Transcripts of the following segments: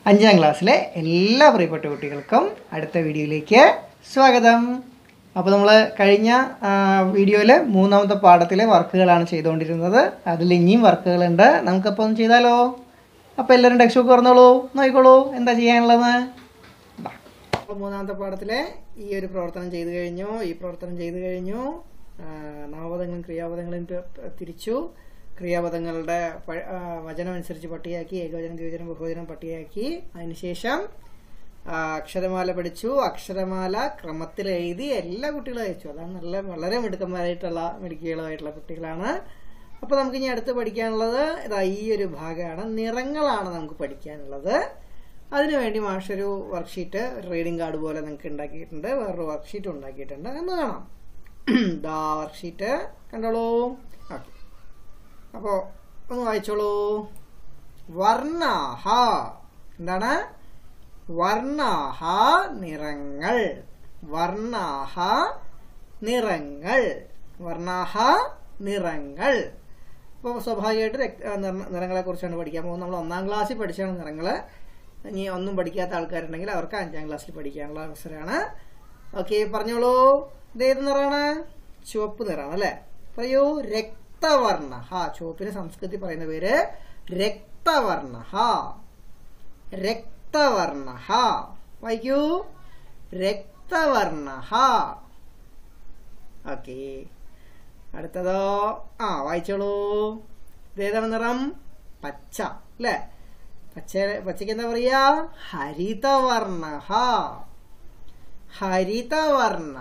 അഞ്ചാം ക്ലാസ്സിലെ എല്ലാ പ്രിയപ്പെട്ട കുട്ടികൾക്കും അടുത്ത വീഡിയോയിലേക്ക് സ്വാഗതം അപ്പോൾ നമ്മൾ കഴിഞ്ഞ വീഡിയോയിൽ മൂന്നാമത്തെ പാഠത്തിലെ വർക്കുകളാണ് ചെയ്തുകൊണ്ടിരുന്നത് അതിൽ ഇനിയും വർക്കുകളുണ്ട് നമുക്കപ്പോൾ ഒന്ന് ചെയ്താലോ അപ്പോൾ എല്ലാവരും ടെക്സ്റ്റ് ബുക്ക് തുറന്നോളൂ നോക്കിക്കോളൂ എന്താ ചെയ്യാനുള്ളത് ബാ. അപ്പോൾ മൂന്നാമത്തെ പാഠത്തിലെ ഈ ഒരു പ്രവർത്തനം ചെയ്തു കഴിഞ്ഞു ഈ പ്രവർത്തനം ചെയ്തു കഴിഞ്ഞു ആ, നാമപദങ്ങളും ക്രിയാപദങ്ങളും തി- തിരിച്ചു ക്രിയാപദങ്ങളുടെ പ- ആ, വചനമനുസരിച്ച് പട്ടികയാക്കി ഏകവചനം ദ്വിവചനം ബഹുവചനം പട്ടികയാക്കി അതിനുശേഷം ആ, അക്ഷരമാല പഠിച്ചു അക്ഷരമാല ക്രമത്തിൽ എഴുതി എല്ലാ കുട്ടികളും അയച്ചു അതാണ് നല്ല വളരെ മിടുക്കന്മാരായിട്ടുള്ള മിടുക്കികളുമായിട്ടുള്ള കുട്ടികളാണ് അപ്പോൾ നമുക്ക് ഇനി അടുത്ത് പഠിക്കാനുള്ളത് ഇതാ ഈ ഒരു ഭാഗമാണ് നിറങ്ങളാണ് നമുക്ക് പഠിക്കാനുള്ളത് അതിനുവേണ്ടി മാഷൊരു വർക്ക്ഷീറ്റ് റീഡിംഗ് കാർഡ് പോലെ നിങ്ങൾക്ക് ഉണ്ടാക്കിയിട്ടുണ്ട് വേറൊരു വർക്ക്ഷീറ്റ് ഉണ്ടാക്കിയിട്ടുണ്ട് എന്ന് കാണാം ദാ വർക്ക്ഷീറ്റ് കണ്ടോളൂ ഓക്കെ അപ്പോൾ ഒന്ന് വായിച്ചോളൂ വർണ്ണാഹ എന്താണ് വർണ്ണാഹ നിറങ്ങൾ വർണ്ണാഹ നിറങ്ങൾ വർണ്ണാഹ നിറങ്ങൾ അപ്പോൾ സ്വാഭാവികമായിട്ട് രക്ത നിറങ്ങളെ കുറിച്ചാണ് പഠിക്കാൻ പോകുന്നത് നമ്മൾ ഒന്നാം ക്ലാസ്സിൽ പഠിച്ചാണ് നിറങ്ങൾ ഇനി ഒന്നും പഠിക്കാത്ത ആൾക്കാരുണ്ടെങ്കിൽ അവർക്ക് അഞ്ചാം ക്ലാസ്സിൽ പഠിക്കാനുള്ള അവസരമാണ് ഓക്കെ പറഞ്ഞോളൂ ഇത് ഏത് നിറമാണ് ചുവപ്പ് നിറമാണ് അല്ലേ പറയൂ രക്തവർണ്ണ ചുവപ്പിന് സംസ്കൃതി പറയുന്ന പേര് രക്തവർണ്ണ രക്തവർണ്ണ വായിക്കൂ രക്തവർണ്ണ ഓക്കെ അടുത്തതോ ആ വായിച്ചോളൂ ഇതേതാണ് നിറം പച്ച അല്ലേ പച്ച പച്ചയ്ക്ക് എന്താ പറയാ ഹരിതവർണ്ണ ഹരിതവർണ്ണ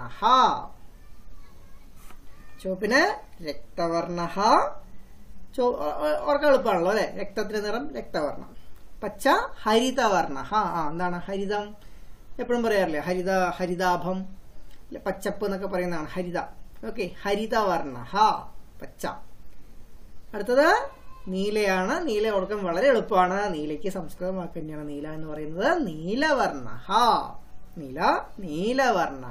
ചുവപ്പിന് രക്തവർണ്ണ ചോ ഓർക്കാൻ എളുപ്പമാണല്ലോ അല്ലെ രക്തത്തിന്റെ നിറം രക്തവർണ്ണം പച്ച ഹരിതവർണ്ണ ആ എന്താണ് ഹരിതം എപ്പോഴും പറയാറില്ലേ ഹരിത ഹരിതാഭം അല്ലെ പച്ചപ്പ് എന്നൊക്കെ പറയുന്നതാണ് ഹരിത ഓക്കെ ഹരിതവർണ്ണ പച്ച അടുത്തത് നീലയാണ് നീല ഓർക്കാൻ വളരെ എളുപ്പമാണ് നീലയ്ക്ക് സംസ്കൃതം വാക്ക് തന്നെയാണ് നീല എന്ന് പറയുന്നത് നീലവർണ്ണ നീല നീലവർണ്ണ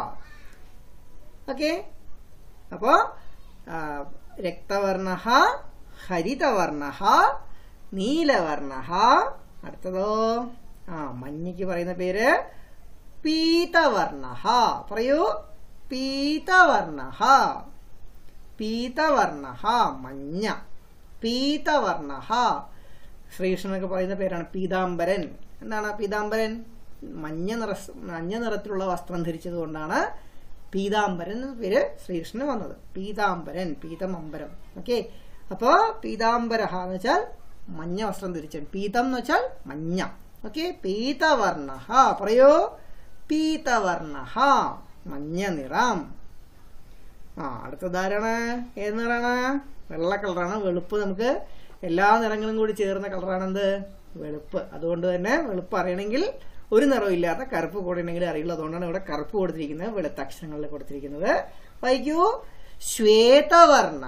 ഓക്കെ അപ്പോ ആ, രക്തവർണ്ണ ഹരിതവർണ്ണ നീലവർണ്ണ അടുത്തതോ ആ മഞ്ഞയ്ക്ക് പറയുന്ന പേര് പീതവർണ്ണ പറയൂ പീതവർണ്ണ പീതവർണ്ണ മഞ്ഞ പീതവർണ്ണ ശ്രീകൃഷ്ണനൊക്കെ പറയുന്ന പേരാണ് പീതാംബരൻ എന്താണ് പീതാംബരൻ മഞ്ഞ നിറ മഞ്ഞ നിറത്തിലുള്ള വസ്ത്രം ധരിച്ചത് കൊണ്ടാണ് പീതാംബരൻ എന്ന പേര് ശ്രീകൃഷ്ണന് വന്നത് പീതാംബരൻ പീതമംബരം ഓക്കെ അപ്പോ പീതാംബര എന്ന് വെച്ചാൽ മഞ്ഞ വസ്ത്രം ധരിച്ചൻ പീതം എന്ന് വെച്ചാൽ മഞ്ഞ ഓക്കെ പീതവർണ്ണ പറയൂ പീതവർണ്ണ മഞ്ഞ നിറം ആ അടുത്തതാരാണ് ഏത് നിറാണ് വെള്ള കളറാണ് വെളുപ്പ് നമുക്ക് എല്ലാ നിറങ്ങളും കൂടി ചേർന്ന കളറാണ് എന്ത് വെളുപ്പ് അതുകൊണ്ട് തന്നെ വെളുപ്പ് അറിയണമെങ്കിൽ ഒരു നിറവും ഇല്ലാത്ത കറുപ്പ് കൂടെ ഉണ്ടെങ്കിൽ അറിയുള്ളൂ അതുകൊണ്ടാണ് ഇവിടെ കറുപ്പ് കൊടുത്തിരിക്കുന്നത് വെളുത്ത അക്ഷരങ്ങളിൽ കൊടുത്തിരിക്കുന്നത് വായിക്കൂ ശ്വേതവർണ്ണ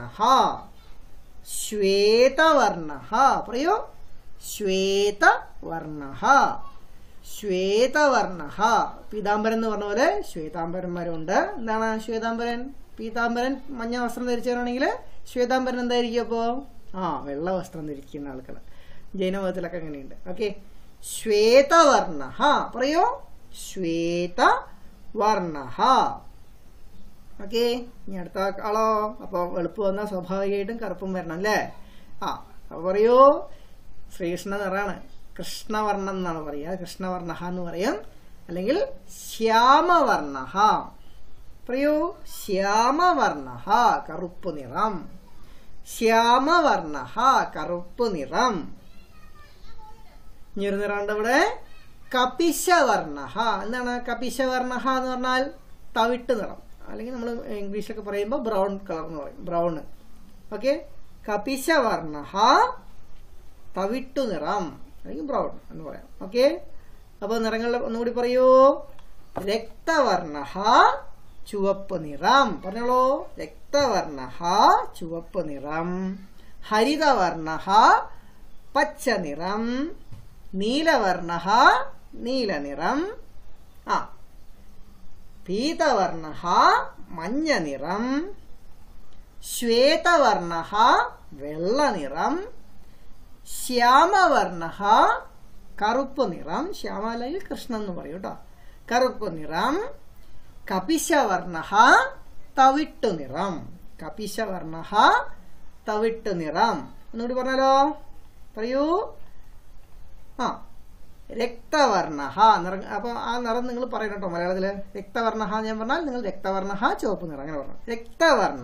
ശ്വേതവർണ്ണ പറയൂ ശ്വേതവർണ്ണ ശ്വേതവർണ്ണ പീതാംബരൻ എന്ന് പറഞ്ഞ പോലെ ശ്വേതാംബരന്മാരുണ്ട് എന്താണ് ശ്വേതാംബരൻ പീതാംബരൻ മഞ്ഞ വസ്ത്രം ധരിച്ചവരാണെങ്കിൽ ശ്വേതാംബരൻ എന്തായിരിക്കും അപ്പോ ആ വെള്ള വസ്ത്രം ധരിക്കുന്ന ആൾക്കാർ ജൈനമതത്തിലൊക്കെ അങ്ങനെയുണ്ട് ഓക്കെ ശ്വേതവർണ്ണ പറയൂ ശ്വേതവർണ്ണ ഓക്കെ ഇനി അടുത്ത ആളോ അപ്പൊ വെളുപ്പ് വന്നാൽ സ്വാഭാവികമായിട്ടും കറുപ്പും വരണം അല്ലേ ആ അപ്പൊ പറയൂ ശ്രീകൃഷ്ണ നിറാണ് കൃഷ്ണവർണ്ണം എന്നാണ് പറയുക കൃഷ്ണവർണ്ണ എന്ന് പറയും അല്ലെങ്കിൽ ശ്യാമവർണ്ണ പറയൂ ശ്യാമവർണ്ണ കറുപ്പ് നിറം ശ്യാമവർണ്ണ കറുപ്പ് നിറം ഇനി ഒരു നിറമുണ്ട് ഇവിടെ കപിശവർണ്ണ എന്താണ് കപിശവർണ്ണ എന്ന് പറഞ്ഞാൽ തവിട്ട് നിറം അല്ലെങ്കിൽ നമ്മൾ ഇംഗ്ലീഷൊക്കെ പറയുമ്പോൾ ബ്രൗൺ കളർ എന്ന് പറയും ബ്രൗൺ ഓക്കെ കപിശവർണ്ണ തവിട്ടു നിറം അല്ലെങ്കിൽ ബ്രൗൺ എന്ന് പറയാം ഓക്കെ അപ്പൊ നിറങ്ങളുടെ ഒന്നുകൂടി പറയൂ രക്തവർണ്ണ ചുവപ്പ് നിറം പറഞ്ഞോളൂ രക്തവർണ്ണ ചുവപ്പ് നിറം ഹരിതവർണ്ണ പച്ച നിറം നീലവർണ്ണ നീല നിറം ആ പീതവർണ്ണ മഞ്ഞ നിറം ശ്വേതവർണ്ണ വെള്ള നിറം ശ്യാമവർണ്ണ കറുപ്പ് നിറം ശ്യാമ അല്ലെങ്കിൽ കൃഷ്ണൻ എന്ന് പറയും കേട്ടോ കറുപ്പ് നിറം കപിശവർണ തവിട്ടു നിറം കപിശവർണ തവിട്ടു നിറം ഒന്നുകൂടി പറഞ്ഞാലോ പറയൂ ആ രക്തവർണ നിറം അപ്പൊ ആ നിറം നിങ്ങൾ പറയണം കേട്ടോ മലയാളത്തില് രക്തവർണ ഞാൻ പറഞ്ഞാൽ നിങ്ങൾ രക്തവർണ ചുവപ്പ് നിറം അങ്ങനെ പറഞ്ഞു രക്തവർണ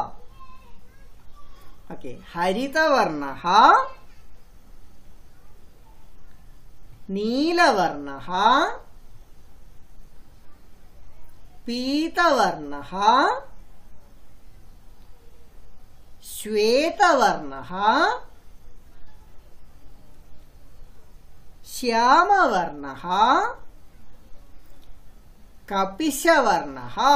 ഓക്കെ ഹരിതവർണ നീലവർണ പീതവർണ ശ്വേതവർണ ശ്യാമവർണ കപിശവർണ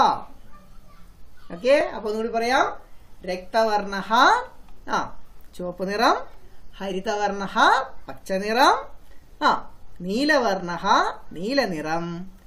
ഓക്കെ അപ്പൊ ഒന്നുകൂടി പറയാം രക്തവർണ ആ ചുവപ്പ് നിറം ഹരിതവർണ പച്ച നിറം ആ നീലവർണ നീലനിറം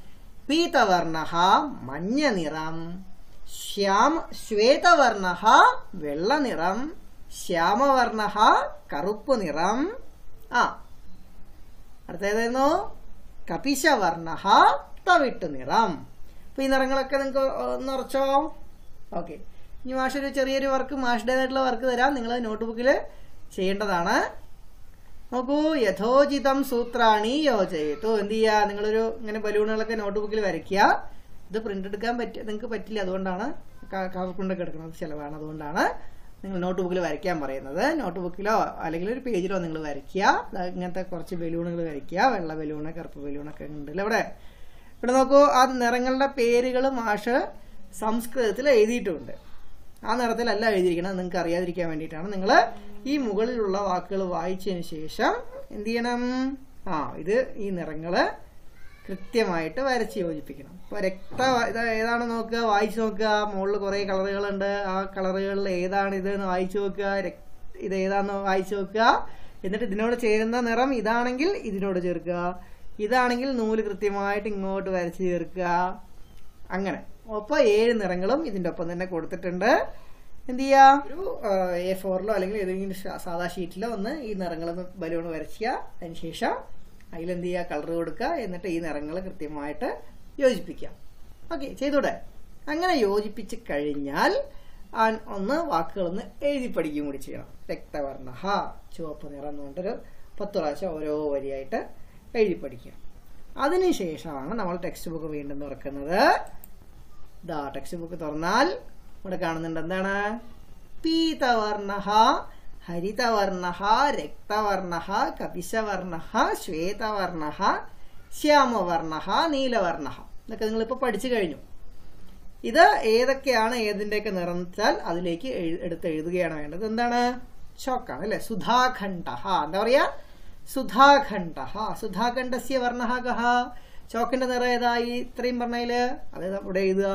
പീതവർണ മഞ്ഞ നിറം ശ്യാമ ശ്വേതവർണ വെള്ള നിറം ശ്യാമവർണ കറുപ്പ് നിറം ആ അടുത്തേതായിരുന്നു കപിശവർണ തവിട്ട് നിറം അപ്പൊ ഈ നിറങ്ങളൊക്കെ നിങ്ങൾക്ക് ഒന്ന് ഉറച്ചോ ഓക്കെ ഇനി മാഷ് ഒരു ചെറിയൊരു വർക്ക് മാഷുടേതായിട്ടുള്ള വർക്ക് തരാം നിങ്ങൾ നോട്ട്ബുക്കിൽ ചെയ്യേണ്ടതാണ് നോക്കൂ യഥോചിതം സൂത്രാണി യോജയത്തു എന്ത് ചെയ്യുക നിങ്ങളൊരു ഇങ്ങനെ ബലൂണുകളൊക്കെ നോട്ട്ബുക്കിൽ വരയ്ക്കുക ഇത് പ്രിന്റ് എടുക്കാൻ പറ്റിയ നിങ്ങൾക്ക് പറ്റില്ല അതുകൊണ്ടാണ് കളർ പ്രിന്റൊക്കെ എടുക്കുന്നത് ചിലവാണ് അതുകൊണ്ടാണ് നിങ്ങൾ നോട്ട് ബുക്കിൽ വരയ്ക്കാൻ പറയുന്നത് നോട്ട് ബുക്കിലോ അല്ലെങ്കിൽ ഒരു പേജിലോ നിങ്ങൾ വരയ്ക്കുക ഇങ്ങനത്തെ കുറച്ച് ബലൂണുകൾ വരയ്ക്കുക വെള്ള ബലൂണ് കറുപ്പ് ബലൂണൊക്കെ ഉണ്ടല്ലോ ഇവിടെ ഇവിടെ നോക്കൂ ആ നിറങ്ങളുടെ പേരുകൾ മാഷ് സംസ്കൃതത്തിൽ എഴുതിയിട്ടുണ്ട് ആ നിറത്തിലല്ല എഴുതിയിരിക്കണം നിങ്ങൾക്ക് അറിയാതിരിക്കാൻ വേണ്ടിയിട്ടാണ് നിങ്ങൾ ഈ മുകളിലുള്ള വാക്കുകൾ വായിച്ചതിന് ശേഷം എന്ത് ചെയ്യണം ആ ഇത് ഈ നിറങ്ങള് കൃത്യമായിട്ട് വരച്ച് യോജിപ്പിക്കണം ഇപ്പൊ രക്ത ഇത് ഏതാണ് നോക്കുക വായിച്ചു നോക്കുക മുകളിൽ കുറെ കളറുകളുണ്ട് ആ കളറുകളിൽ ഏതാണ് ഇത് എന്ന് വായിച്ചു നോക്കുക ഇത് ഏതാന്ന് വായിച്ചു നോക്കുക എന്നിട്ട് ഇതിനോട് ചേരുന്ന നിറം ഇതാണെങ്കിൽ ഇതിനോട് ചേർക്കുക ഇതാണെങ്കിൽ നൂല് കൃത്യമായിട്ട് ഇങ്ങോട്ട് വരച്ച് ചേർക്കുക അങ്ങനെ ഒപ്പം ഏഴ് നിറങ്ങളും ഇതിന്റെ ഒപ്പം തന്നെ കൊടുത്തിട്ടുണ്ട് എന്ത് ചെയ്യാ ഒരു എ ഫോറിലോ അല്ലെങ്കിൽ ഏതെങ്കിലും സാധാ ഷീറ്റിലോ ഒന്ന് ഈ നിറങ്ങളൊന്ന് ബലൂൺ വരയ്ക്കുക അതിനുശേഷം അതിലെന്ത് ചെയ്യുക കളർ കൊടുക്കുക എന്നിട്ട് ഈ നിറങ്ങൾ കൃത്യമായിട്ട് യോജിപ്പിക്കാം ഓക്കെ ചെയ്തൂടെ അങ്ങനെ യോജിപ്പിച്ച് കഴിഞ്ഞാൽ ഒന്ന് വാക്കുകളൊന്ന് എഴുതി പഠിക്കുകയും കൂടി ചെയ്യണം രക്തവർണ്ണ ഹ ചുവപ്പ് നിറം എന്നുകൊണ്ടൊരു പത്ത് പ്രാവശ്യം ഓരോ വരിയായിട്ട് എഴുതി പഠിക്കുക അതിനുശേഷമാണ് നമ്മൾ ടെക്സ്റ്റ് ബുക്ക് വീണ്ടും തുറക്കുന്നത് ഇതാ ടെക്സ്റ്റ് ബുക്ക് തുറന്നാൽ ഇവിടെ കാണുന്നുണ്ട് എന്താണ് പീതവർണ്ണ ഹരിതവർണ രക്തവർണ കപിശവർണ ശ്വേതവർണ ശ്യാമവർണ നീലവർണ ഇതൊക്കെ നിങ്ങളിപ്പോൾ പഠിച്ചു കഴിഞ്ഞു ഇത് ഏതൊക്കെയാണ് ഏതിൻ്റെയൊക്കെ നിറം വെച്ചാൽ അതിലേക്ക് എടുത്ത് എഴുതുകയാണ് വേണ്ടത് എന്താണ് ചോക്കാണ് അല്ലെ സുധാഖണ്ഡ എന്താ പറയാ സുധാഖണ്ഡ സുധാഖണ്ഡസ്യ വർണ്ണ കഹ ചോക്കിന്റെ നിറം ഏതായി ഇത്രയും പറഞ്ഞതില് അത് ഇവിടെ എഴുതുക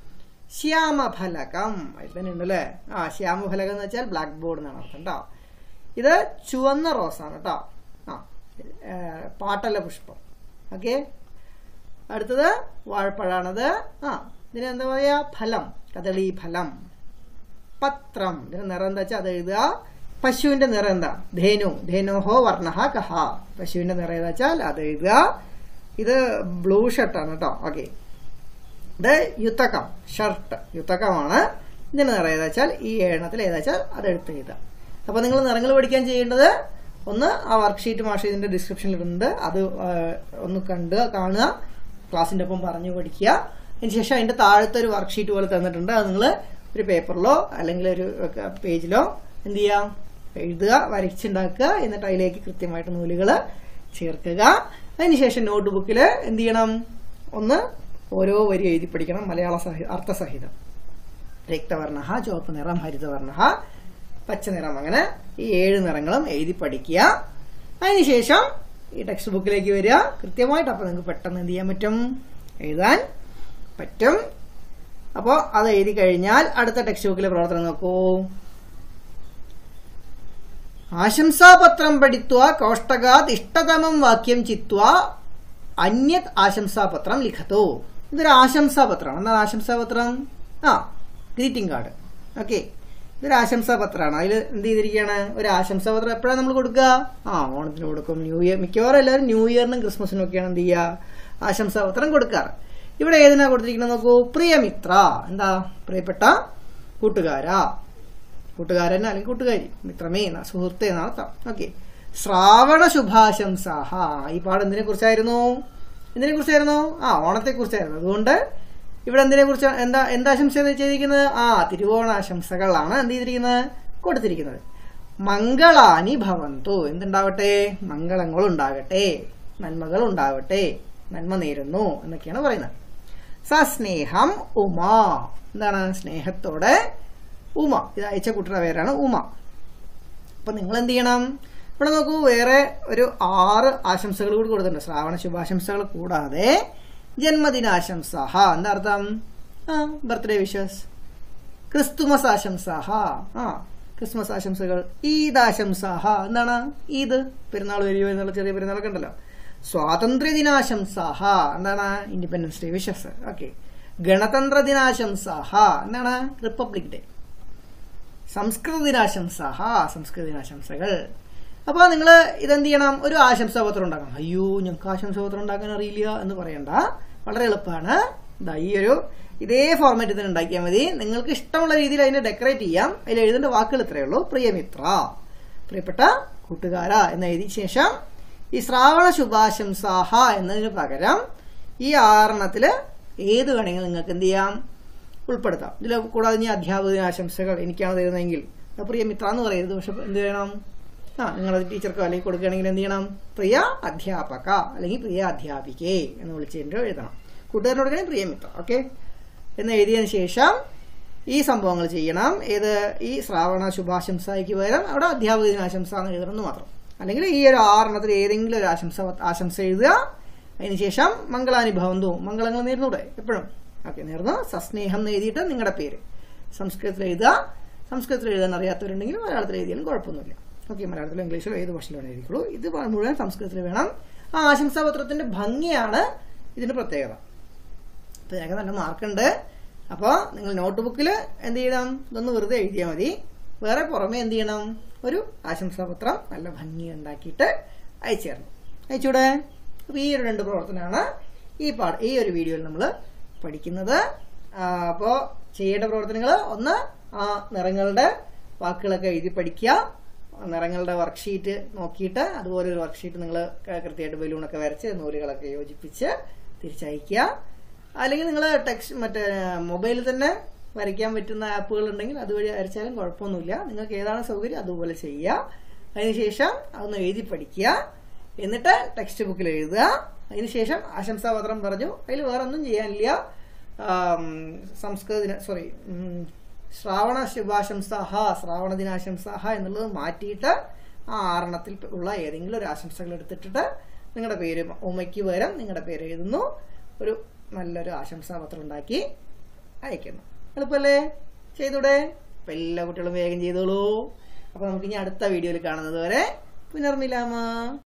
ശ്യാമഫലകം അതിൽ തന്നെ ഉണ്ടല്ലേ ആ ശ്യാമഫലകം എന്ന് വെച്ചാൽ ബ്ലാക്ക് ബോർഡ് എന്നാണ് അർത്ഥം കേട്ടോ ഇത് ചുവന്ന റോസാണ് കേട്ടോ ആ പാട്ടല പുഷ്പം ഓക്കെ അടുത്തത് വാഴപ്പഴാണത് ആ ഇതിന് എന്താ പറയാ ഫലം കദളി ഫലം പത്രം ഇതിന് നിറം എന്താ വെച്ചാൽ അത് എഴുതുക പശുവിന്റെ നിറം എന്താ ധേനു ധേനോഹോ വർണ്ണ കഹ പശുവിന്റെ നിറം ഏതാ വെച്ചാൽ അത് എഴുതുക ഇത് ബ്ലൂ ഷർട്ടാണ് കേട്ടോ ഓക്കെ ഇത് യുത്തകം ഷർട്ട് യുത്തകമാണ് ഇതിന് നിറം ഏതാ വെച്ചാൽ ഈ എണ്ണത്തിൽ ഏതാ വെച്ചാൽ അത് എടുത്ത് എഴുതുക അപ്പൊ നിങ്ങൾ നിറങ്ങൾ പഠിക്കാൻ ചെയ്യേണ്ടത് ഒന്ന് ആ വർക്ക്ഷീറ്റ് മാഷ് ഇതിന്റെ ഡിസ്ക്രിപ്ഷനിൽ ഇടുന്നുണ്ട് അത് ഒന്ന് കണ്ട് കാണുക ക്ലാസിന്റെ ഒപ്പം പറഞ്ഞു പഠിക്കുക അതിനുശേഷം അതിന്റെ താഴത്തെ ഒരു വർക്ക്ഷീറ്റ് പോലെ തന്നിട്ടുണ്ട് അത് നിങ്ങൾ ഒരു പേപ്പറിലോ അല്ലെങ്കിൽ ഒരു പേജിലോ എന്ത് ചെയ്യാം എഴുതുക വരച്ചുണ്ടാക്കുക എന്നിട്ട് അതിലേക്ക് കൃത്യമായിട്ട് നൂലുകൾ ചേർക്കുക അതിനുശേഷം നോട്ട് ബുക്കിൽ എന്ത് ചെയ്യണം ഒന്ന് ഓരോ വരി എഴുതി പഠിക്കണം മലയാള സഹി അർത്ഥസഹിതം രക്തവർണ്ണ ചുവപ്പ് നിറം ഹരിതവർണ്ണ പച്ച നിറം അങ്ങനെ ഈ ഏഴ് നിറങ്ങളും എഴുതി പഠിക്കുക അതിനുശേഷം ഈ ടെക്സ്റ്റ് ബുക്കിലേക്ക് വരിക കൃത്യമായിട്ട് അപ്പൊ നിങ്ങൾക്ക് പെട്ടെന്ന് എന്ത് ചെയ്യാൻ പറ്റും എഴുതാൻ പറ്റും അപ്പോൾ അത് എഴുതി കഴിഞ്ഞാൽ അടുത്ത ടെക്സ്റ്റ് ബുക്കിലെ പ്രവർത്തനം നോക്കൂ ആശംസാപത്രം പഠിത്വ കോഷ്ടകാത് ഇഷ്ടതമം വാക്യം ചിത്വ അന്യത് ആശംസാപത്രം ലിഖത്തോ ഇതൊരു ആശംസാപത്രമാണ് എന്താണ് ആശംസാപത്രം ആ ഗ്രീറ്റിംഗ് കാർഡ് ഓക്കെ ഇതൊരു ആശംസാ പത്രമാണ് അതിൽ എന്ത് ചെയ്തിരിക്കുകയാണ് ഒരു ആശംസാ പത്രം എപ്പോഴാണ് നമ്മൾ കൊടുക്കുക ആ ഓണത്തിന് കൊടുക്കും ന്യൂ ഇയർ മിക്കവാറും എല്ലാവരും ന്യൂ ഇയറിനും ക്രിസ്മസിനും ഒക്കെയാണ് എന്ത് ചെയ്യുക ആശംസാ പത്രം കൊടുക്കാറ് ഇവിടെ ഏതിനാ കൊടുത്തിരിക്കുന്നത് നോക്കൂ പ്രിയമിത്ര എന്താ പ്രിയപ്പെട്ട കൂട്ടുകാരാ കൂട്ടുകാരൻ അല്ലെങ്കിൽ കൂട്ടുകാരി മിത്രമേ എന്നാ സുഹൃത്തെ എന്നാണ് അർത്ഥം ഓക്കെ ശ്രാവണ ശുഭാശംസാഹ ഈ പാഠം എന്തിനെ കുറിച്ചായിരുന്നു എന്തിനെ കുറിച്ചായിരുന്നു ആ ഓണത്തെ കുറിച്ചായിരുന്നു അതുകൊണ്ട് ഇവിടെ എന്തിനെ കുറിച്ച് എന്താ എന്താശംസ ചെയ്തിരിക്കുന്നത് ആ തിരുവോണാശംസകളാണ് എന്ത് ചെയ്തിരിക്കുന്നത് കൊടുത്തിരിക്കുന്നത് മംഗളാനി ഭവന്തു എന്തുണ്ടാവട്ടെ മംഗളങ്ങൾ ഉണ്ടാകട്ടെ നന്മകൾ ഉണ്ടാവട്ടെ നന്മ നേരുന്നു എന്നൊക്കെയാണ് പറയുന്നത് സസ്നേഹം ഉമ എന്താണ് സ്നേഹത്തോടെ ഉമ ഇത് അയച്ച കുട്ടിയുടെ പേരാണ് ഉമ അപ്പൊ നിങ്ങൾ എന്ത് ചെയ്യണം ഇവിടെ നോക്കൂ വേറെ ഒരു ആറ് ആശംസകൾ കൂടി കൊടുത്തിട്ടുണ്ട് ശ്രാവണ ശുഭാശംസകൾ കൂടാതെ ജന്മദിനാശംസ എന്താ അർത്ഥം ആ ബർത്ത്ഡേ വിഷസ് ക്രിസ്തുമസ് ആശംസാഹ ആ ക്രിസ്മസ് ആശംസകൾ ഈദ് ആശംസാഹ എന്താണ് ഈദ് പെരുന്നാൾ വരുമോ എന്നുള്ള ചെറിയ പെരുന്നാളൊക്കെ ഉണ്ടല്ലോ സ്വാതന്ത്ര്യ ദിനാശംസാഹ എന്താണ് ഇൻഡിപെൻഡൻസ് ഡേ വിഷസ് ഓക്കെ ഗണതന്ത്ര ദിനാശംസാഹ എന്താണ് റിപ്പബ്ലിക് ഡേ സംസ്കൃത ദിനാശംസാഹ സംസ്കൃത ദിനാശംസകൾ അപ്പോൾ നിങ്ങൾ ഇതെന്ത് ചെയ്യണം ഒരു ആശംസാപത്രം ഉണ്ടാക്കണം അയ്യോ ഞങ്ങൾക്ക് ആശംസാപത്രം ഉണ്ടാക്കാൻ അറിയില്ല എന്ന് പറയണ്ട വളരെ എളുപ്പമാണ് ഇതാ ഈ ഒരു ഇതേ ഫോർമാറ്റിൽ തന്നെ ഉണ്ടാക്കിയാൽ മതി നിങ്ങൾക്ക് ഇഷ്ടമുള്ള രീതിയിൽ അതിനെ ഡെക്കറേറ്റ് ചെയ്യാം അതിൽ എഴുതേണ്ട വാക്കുകൾ ഇത്രയേ ഉള്ളൂ പ്രിയമിത്ര പ്രിയപ്പെട്ട കൂട്ടുകാര എന്ന് എഴുതിയ ശേഷം ഈ ശ്രാവണ ശുഭാശംസാഹ എന്നതിന് പകരം ഈ ആറെണ്ണത്തിൽ ഏത് വേണമെങ്കിലും നിങ്ങൾക്ക് എന്ത് ചെയ്യാം ഉൾപ്പെടുത്താം ഇതിൽ കൂടാതെ ഇനി അധ്യാപക ആശംസകൾ എനിക്കാണ് തരുന്നതെങ്കിൽ അത് പ്രിയ മിത്ര എന്ന് പറയരുത് പക്ഷെ എന്ത് വേണം ആ നിങ്ങളത് ടീച്ചർക്കോ അല്ലെങ്കിൽ കൊടുക്കുകയാണെങ്കിൽ എന്ത് ചെയ്യണം പ്രിയ അധ്യാപക അല്ലെങ്കിൽ പ്രിയ അധ്യാപികേ എന്ന് വിളിച്ചിട്ട് എഴുതണം കൂട്ടുകാരനോട് കൊടുക്കണേ പ്രിയ മിത്ര ഓക്കെ എന്ന് എഴുതിയതിന് ശേഷം ഈ സംഭവങ്ങൾ ചെയ്യണം ഏത് ഈ ശ്രാവണ ശുഭാശംസയ്ക്ക് പകരം അവിടെ അധ്യാപക ദിനാശംസ എന്ന് എഴുതണമെന്ന് മാത്രം അല്ലെങ്കിൽ ഈ ഒരു ആറെണ്ണത്തിൽ ഏതെങ്കിലും ഒരു ആശംസ ആശംസ എഴുതുക അതിനുശേഷം മംഗളാനുഭവന്തോ മംഗളങ്ങൾ നേർന്നൂടെ എപ്പോഴും ഓക്കെ നേർന്നു സസ്നേഹം എന്ന് എഴുതിയിട്ട് നിങ്ങളുടെ പേര് സംസ്കൃതത്തിൽ എഴുതുക സംസ്കൃതത്തിൽ എഴുതാൻ അറിയാത്തവരുണ്ടെങ്കിൽ മലയാളത്തിൽ എഴുതിയാലും കുഴപ്പമൊന്നുമില്ല ഓക്കെ മലയാളത്തിലോ ഇംഗ്ലീഷിലോ ഏത് ഭാഷയിലാണ് എഴുതിക്കുള്ളൂ ഇത് മുഴുവൻ സംസ്കൃതത്തിൽ വേണം ആ ആശംസാപത്രത്തിന്റെ ഭംഗിയാണ് ഇതിന്റെ പ്രത്യേകത അപ്പോൾ ഞങ്ങൾക്ക് നല്ല മാർക്കുണ്ട് അപ്പോൾ നിങ്ങൾ നോട്ട് ബുക്കിൽ എന്ത് ചെയ്യണം ഇതൊന്ന് വെറുതെ എഴുതിയാൽ മതി വേറെ പുറമെ എന്ത് ചെയ്യണം ഒരു ആശംസാപത്രം നല്ല ഭംഗി ഉണ്ടാക്കിയിട്ട് അയച്ചു തരണം അയച്ചൂടെ അപ്പോൾ ഈ ഒരു രണ്ട് പ്രവർത്തനമാണ് ഈ പാഠ ഈ ഒരു വീഡിയോയിൽ നമ്മൾ പഠിക്കുന്നത് അപ്പോൾ ചെയ്യേണ്ട പ്രവർത്തനങ്ങൾ ഒന്ന് ആ നിറങ്ങളുടെ വാക്കുകളൊക്കെ എഴുതി പഠിക്കുക നിറങ്ങളുടെ വർക്ക്ഷീറ്റ് നോക്കിയിട്ട് അതുപോലെ ഒരു വർക്ക്ഷീറ്റ് നിങ്ങൾ കൃത്യമായിട്ട് ബലൂണൊക്കെ വരച്ച് നൂലുകളൊക്കെ യോജിപ്പിച്ച് തിരിച്ചയക്കുക അല്ലെങ്കിൽ നിങ്ങൾ ടെക്സ്റ്റ് മറ്റേ മൊബൈലിൽ തന്നെ വരയ്ക്കാൻ പറ്റുന്ന ആപ്പുകൾ ഉണ്ടെങ്കിൽ അതുവഴി വരച്ചാലും കുഴപ്പമൊന്നുമില്ല നിങ്ങൾക്ക് ഏതാണ് സൗകര്യം അതുപോലെ ചെയ്യുക അതിനുശേഷം അതൊന്ന് എഴുതി പഠിക്കുക എന്നിട്ട് ടെക്സ്റ്റ് ബുക്കിൽ എഴുതുക അതിനുശേഷം ആശംസാപത്രം പറഞ്ഞു അതിൽ വേറെ ഒന്നും ചെയ്യാനില്ല സംസ്കൃത സോറി ശ്രാവണ ശുഭാശംസാഹ ശ്രാവണ ദിനാശംസാഹ എന്നുള്ളത് മാറ്റിയിട്ട് ആ ആറെണ്ണത്തിൽ ഉള്ള ഏതെങ്കിലും ഒരു ആശംസകൾ എടുത്തിട്ടിട്ട് നിങ്ങളുടെ പേര് ഉമ്മയ്ക്ക് പകരം നിങ്ങളുടെ പേര് എഴുതുന്നു ഒരു നല്ലൊരു ആശംസാപത്രം ഉണ്ടാക്കി അയക്കുന്നു എളുപ്പമല്ലേ ചെയ്തൂടെ അപ്പം എല്ലാ കുട്ടികളും വേഗം ചെയ്തോളൂ അപ്പോൾ നമുക്ക് ഇനി അടുത്ത വീഡിയോയിൽ കാണുന്നത് വരെ പുനർമിലാമ